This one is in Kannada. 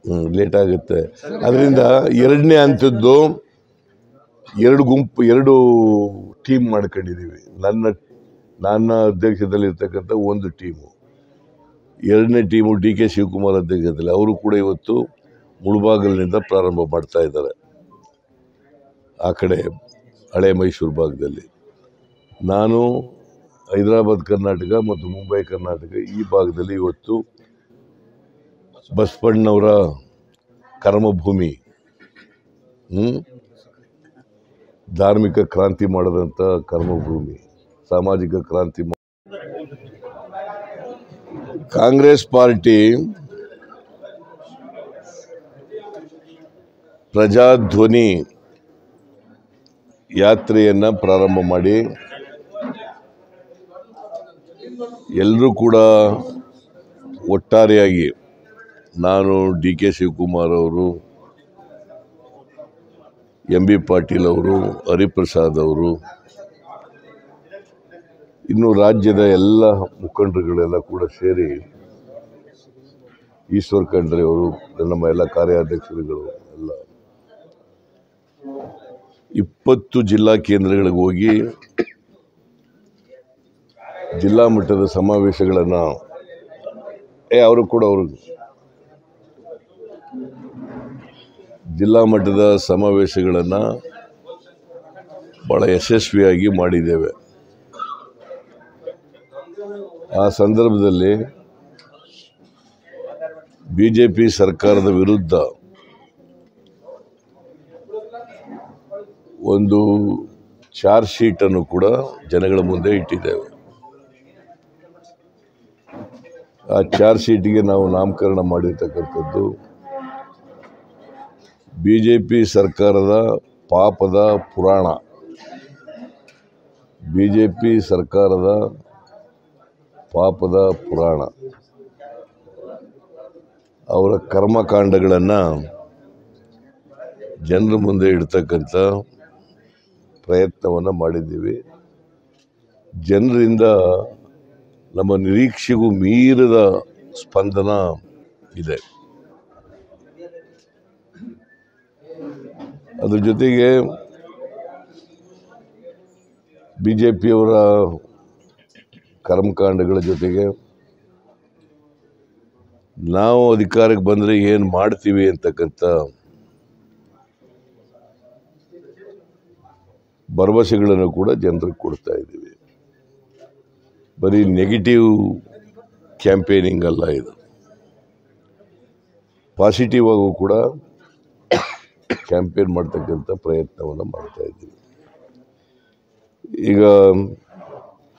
ಲೇಟ್ ಆಗುತ್ತೆ ಅದರಿಂದ ಎರಡನೇ ಹಂತದ್ದು ಎರಡು ಗುಂಪು ಎರಡು ಟೀಮ್ ಮಾಡ್ಕೊಂಡಿದ್ದೀವಿ ನನ್ನ ನನ್ನ ಅಧ್ಯಕ್ಷದಲ್ಲಿರ್ತಕ್ಕಂಥ ಒಂದು ಟೀಮು ಎರಡನೇ ಟೀಮು ಡಿ ಕೆ ಶಿವಕುಮಾರ್ ಅಧ್ಯಕ್ಷದಲ್ಲಿ ಅವರು ಕೂಡ ಇವತ್ತು ಮುಳುಬಾಗಿಲಿನಿಂದ ಪ್ರಾರಂಭ ಮಾಡ್ತಾ ಇದ್ದಾರೆ ಆ ಕಡೆ ಹಳೆ ಮೈಸೂರು ಭಾಗದಲ್ಲಿ ನಾನು ಹೈದರಾಬಾದ್ ಕರ್ನಾಟಕ ಮತ್ತು ಮುಂಬೈ ಕರ್ನಾಟಕ ಈ ಭಾಗದಲ್ಲಿ ಇವತ್ತು ಬಸವಣ್ಣವರ ಕರ್ಮಭೂಮಿ ಹ್ಮ್? ಧಾರ್ಮಿಕ ಕ್ರಾಂತಿ ಮಾಡಿದಂಥ ಕರ್ಮಭೂಮಿ ಸಾಮಾಜಿಕ ಕ್ರಾಂತಿ ಮಾ- ಕಾಂಗ್ರೆಸ್ ಪಾರ್ಟಿ ಪ್ರಜಾಧ್ವನಿ ಯಾತ್ರೆಯನ್ನು ಪ್ರಾರಂಭ ಮಾಡಿ ಎಲ್ಲರೂ ಕೂಡ ಒಟ್ಟಾರೆಯಾಗಿ ನಾನು ಡಿ ಕೆ ಶಿವಕುಮಾರ್ ಅವರು ಎಂ ಬಿ ಪಾಟೀಲ್ ಅವರು ಹರಿಪ್ರಸಾದ್ ಅವರು ಇನ್ನು ರಾಜ್ಯದ ಎಲ್ಲ ಮುಖಂಡರುಗಳೆಲ್ಲ ಕೂಡ ಸೇರಿ ಈಶ್ವರ್ ಖಂಡ್ರೆ ಅವರು ನಮ್ಮ ಎಲ್ಲ ಕಾರ್ಯಾಧ್ಯಕ್ಷರುಗಳು ಎಲ್ಲ ಇಪ್ಪತ್ತು ಜಿಲ್ಲಾ ಕೇಂದ್ರಗಳಿಗೆ ಹೋಗಿ ಜಿಲ್ಲಾ ಮಟ್ಟದ ಸಮಾವೇಶಗಳನ್ನು ಏ ಅವರು ಕೂಡ ಅವರು ಜಿಲ್ಲಾ ಮಟ್ಟದ ಸಮಾವೇಶಗಳನ್ನು ಭಾಳ ಯಶಸ್ವಿಯಾಗಿ ಮಾಡಿದ್ದೇವೆ ಆ ಸಂದರ್ಭದಲ್ಲಿ ಬಿ ಜೆ ಪಿ ಸರ್ಕಾರದ ವಿರುದ್ಧ ಒಂದು ಚಾರ್ಜ್ ಶೀಟನ್ನು ಕೂಡ ಜನಗಳ ಮುಂದೆ ಇಟ್ಟಿದ್ದೇವೆ ಆ ಚಾರ್ಜ್ ಶೀಟಿಗೆ ನಾವು ನಾಮಕರಣ ಮಾಡಿರ್ತಕ್ಕಂಥದ್ದು ಬಿ ಜೆ ಪಿ ಸರ್ಕಾರದ ಪಾಪದ ಪುರಾಣ ಬಿ ಜೆ ಪಿ ಸರ್ಕಾರದ ಪಾಪದ ಪುರಾಣ ಅವರ ಕರ್ಮಕಾಂಡಗಳನ್ನು ಜನರ ಮುಂದೆ ಇಡ್ತಕ್ಕಂಥ ಪ್ರಯತ್ನವನ್ನು ಮಾಡಿದ್ದೀವಿ ಜನರಿಂದ ನಮ್ಮ ನಿರೀಕ್ಷೆಗೂ ಮೀರಿದ ಸ್ಪಂದನ ಇದೆ ಅದ್ರ ಜೊತೆಗೆ ಬಿ ಜೆ ಪಿಯವರ ಕರ್ಮಕಾಂಡಗಳ ಜೊತೆಗೆ ನಾವು ಅಧಿಕಾರಕ್ಕೆ ಬಂದರೆ ಏನು ಮಾಡ್ತೀವಿ ಅಂತಕ್ಕಂಥ ಭರವಸೆಗಳನ್ನು ಕೂಡ ಜನರಿಗೆ ಕೊಡ್ತಾ ಇದ್ದೀವಿ ಬರೀ ನೆಗೆಟಿವ್ ಕ್ಯಾಂಪೇನಿಂಗ್ ಅಲ್ಲ ಇದು ಪಾಸಿಟಿವ್ ಆಗು ಕೂಡ ಕ್ಯಾಂಪೇನ್ ಮಾಡ್ತಕ್ಕಂಥ ಪ್ರಯತ್ನವನ್ನು ಮಾಡ್ತಾ ಇದ್ದೀವಿ ಈಗ